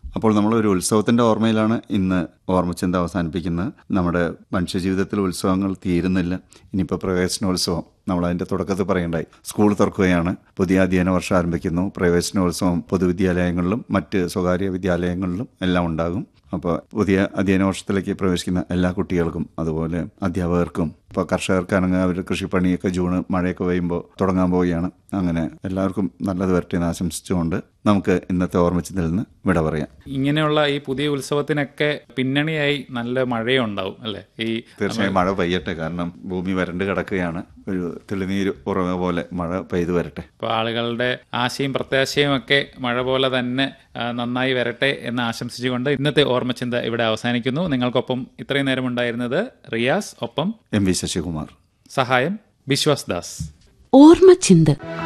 അപ്പോൾ നമ്മൾ ഒരു ഉത്സവത്തിന്റെ ഓർമ്മയിലാണ് ഇന്ന് ഓർമ്മച്ചിന്ത അവസാനിപ്പിക്കുന്നത് നമ്മുടെ മനുഷ്യജീവിതത്തിൽ ഉത്സവങ്ങൾ തീരുന്നില്ല ഇനിയിപ്പോൾ പ്രവേശനോത്സവം നമ്മൾ അതിന്റെ തുടക്കത്തിൽ പറയണ്ടായി സ്കൂൾ തുറക്കുകയാണ് പുതിയ അധ്യയന വർഷം ആരംഭിക്കുന്നു പ്രവേശനോത്സവം പൊതുവിദ്യാലയങ്ങളിലും മറ്റ് സ്വകാര്യ വിദ്യാലയങ്ങളിലും എല്ലാം ഉണ്ടാകും അപ്പോൾ പുതിയ അധ്യയന വർഷത്തിലേക്ക് പ്രവേശിക്കുന്ന എല്ലാ കുട്ടികൾക്കും അതുപോലെ അധ്യാപകർക്കും ഇപ്പോൾ കർഷകർക്കാണെങ്കിൽ അവർ കൃഷിപ്പണിയൊക്കെ ജൂണ് മഴയൊക്കെ പെയ്യുമ്പോൾ തുടങ്ങാൻ പോവുകയാണ് അങ്ങനെ എല്ലാവർക്കും നല്ലത് വരട്ടെ എന്ന് ആശംസിച്ചുകൊണ്ട് നമുക്ക് ഇന്നത്തെ ഓർമ്മിച്ചതിൽ നിന്ന് വിട പറയാം ഇങ്ങനെയുള്ള ഈ പുതിയ ഉത്സവത്തിനൊക്കെ പിന്നണിയായി നല്ല മഴയുണ്ടാവും അല്ലെ ഈ തീർച്ചയായും മഴ പെയ്യട്ടെ കാരണം ഭൂമി വരണ്ട് കിടക്കുകയാണ് ഒരു തെളിനീര് ഉറവ പോലെ മഴ പെയ്തു വരട്ടെ ഇപ്പോൾ ആളുകളുടെ ആശയും പ്രത്യാശയും ഒക്കെ മഴ പോലെ തന്നെ ആ, നന്നായി വരട്ടെ എന്ന് ആശംസിച്ചുകൊണ്ട് ഇന്നത്തെ ഓർമ്മച്ചിന്ത ഇവിടെ അവസാനിക്കുന്നു നിങ്ങൾക്കൊപ്പം ഇത്രയും നേരം ഉണ്ടായിരുന്നത് റിയാസ് ഒപ്പം എം വി ശശികുമാർ സഹായം ബിശ്വാസ് ദാസ് ഓർമ്മച്ചിന്ത്